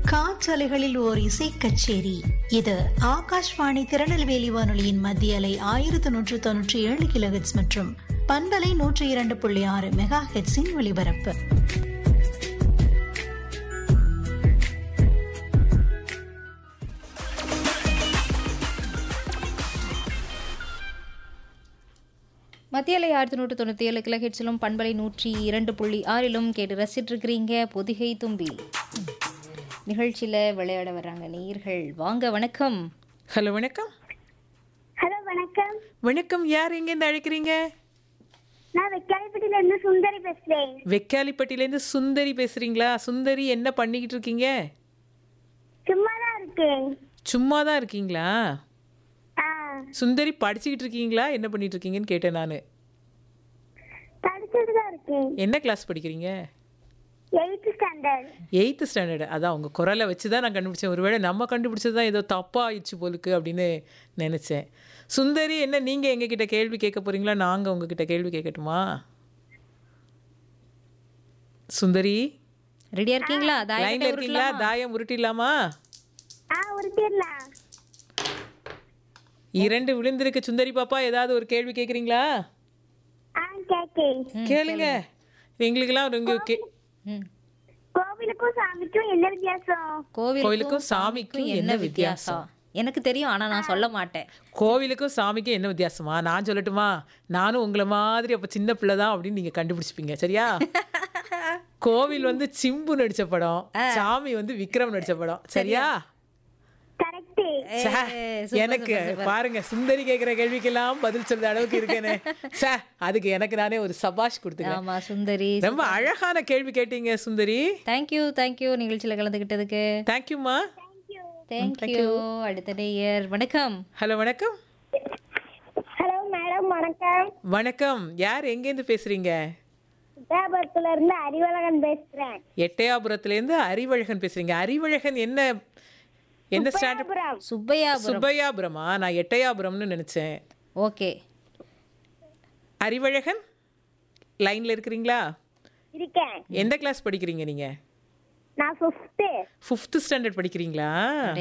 காற்றலைகளில் ஓர் இசை கச்சேரி இது ஆகாஷ்வாணி திருநெல்வேலி வானொலியின் மத்திய அலை ஆயிரத்து நூற்று தொன்னூற்றி ஏழு கிலோஹெட்ஸ் மற்றும் பண்பலை நூற்றி இரண்டு புள்ளி ஆறு மெகா ஹெட்ஸின் ஒலிபரப்பு மத்திய அலை ஆயிரத்தி நூற்று தொண்ணூற்றி ஏழு கிலோஹெட்ஸிலும் பண்பலை நூற்றி இரண்டு புள்ளி ஆறிலும் கேட்டு ரசிச்சிட்டு இருக்கிறீங்க பொதிகை தும்பி நிகழ்ச்சியில் விளையாட வர்றாங்க நேயர்கள் வாங்க வணக்கம் ஹலோ வணக்கம் ஹலோ வணக்கம் வணக்கம் யார் எங்கேருந்து அழைக்கிறீங்க நான் வெக்காலிப்பட்டியில இருந்து சுந்தரி பேசுறேன் வெக்காலிப்பட்டியிலேருந்து சுந்தரி பேசுறீங்களா சுந்தரி என்ன பண்ணிக்கிட்டு இருக்கீங்க சும்மா தான் இருக்கேன் சும்மா தான் இருக்கீங்களா ஆ சுந்தரி படிச்சுக்கிட்டு இருக்கீங்களா என்ன பண்ணிட்டு இருக்கீங்கன்னு கேட்டேன் நான் படிச்சுட்டு தான் இருக்கேன் என்ன கிளாஸ் படிக்கிறீங்க எயித்து ஸ்டாண்டர்ட் எயித்து ஸ்டாண்டர்டு அதான் உங்கள் குரலை வச்சு தான் நான் கண்டுபிடிச்சேன் ஒருவேளை நம்ம கண்டுபிடிச்சது தான் ஏதோ தப்பாக ஆயிடுச்சு போலுக்கு அப்படின்னு நினச்சேன் சுந்தரி என்ன நீங்கள் எங்ககிட்ட கேள்வி கேட்க போகிறீங்களா நாங்கள் உங்ககிட்ட கேள்வி கேட்கட்டுமா சுந்தரி ரெடியா இருக்கீங்களா தாயக்கட்டை லைனில் இருக்கீங்களா உருட்டலாமா? தாயம் உருட்டிடலாமா ஆ உருட்டிடலாம் இரண்டு விழுந்திருக்கு சுந்தரி பாப்பா ஏதாவது ஒரு கேள்வி கேட்குறீங்களா ஆ கேக்கேன் கேளுங்க எங்களுக்கெல்லாம் உங்க கே ம். கோவிலுக்கும் சாமிக்கும் என்ன வித்தியாசம் கோவிலுக்கும் கோவிலுக்கும் சாமிக்கும் என்ன வித்தியாசம் எனக்கு தெரியும் ஆனா நான் சொல்ல மாட்டேன் கோவிலுக்கும் சாமிக்கும் என்ன வித்தியாசமா நான் சொல்லட்டுமா நானும் உங்களை மாதிரி அப்போ சின்ன பிள்ளை தான் அப்படின்னு நீங்கள் கண்டுபிடிச்சிப்பீங்க சரியா கோவில் வந்து சிம்பு நடிச்ச படம் சாமி வந்து விக்ரம் நடிச்ச படம் சரியா கரெக்ட் சே, ஏய், super, எனக்கு super, super. பாருங்க சுந்தரி கேட்குற கேள்விக்கெல்லாம் பதில் சொல்ற அளவுக்கு இருக்கேனே சே அதுக்கு எனக்கு நானே ஒரு சபாஷ் கொடுத்துக்கிறேன் ஆமா சுந்தரி ரொம்ப அழகான கேள்வி கேட்டீங்க சுந்தரி தேங்க்யூ தேங்க்யூ நிகழ்ச்சியில் கலந்துக்கிட்டதுக்கு தேங்க்யூம்மா தேங்க்யூ அடுத்த நேயர் வணக்கம் ஹலோ வணக்கம் ஹலோ மேடம் வணக்கம் வணக்கம் யார் எங்கேருந்து பேசுறீங்க சித்தாபுரத்துல இருந்து அறிவழகன் பேசுறேன் எட்டயாபுரத்துலேருந்து அறிவழகன் பேசுறீங்க அறிவழகன் என்ன எந்த ஸ்டாண்டர்ட் அப்புறம் சுப்பையாபுரம் சுப்பையாபுரமா நான் எட்டயாபுரம்னு நினைச்சேன் ஓகே அறிவழகன் லைன்ல இருக்கிறீங்களா இருக்கேன் எந்த கிளாஸ் படிக்கிறீங்க நீங்க நான் ஃபிஃப்த்து ஃபிஃப்த் ஸ்டாண்டர்ட் படிக்கிறீங்களா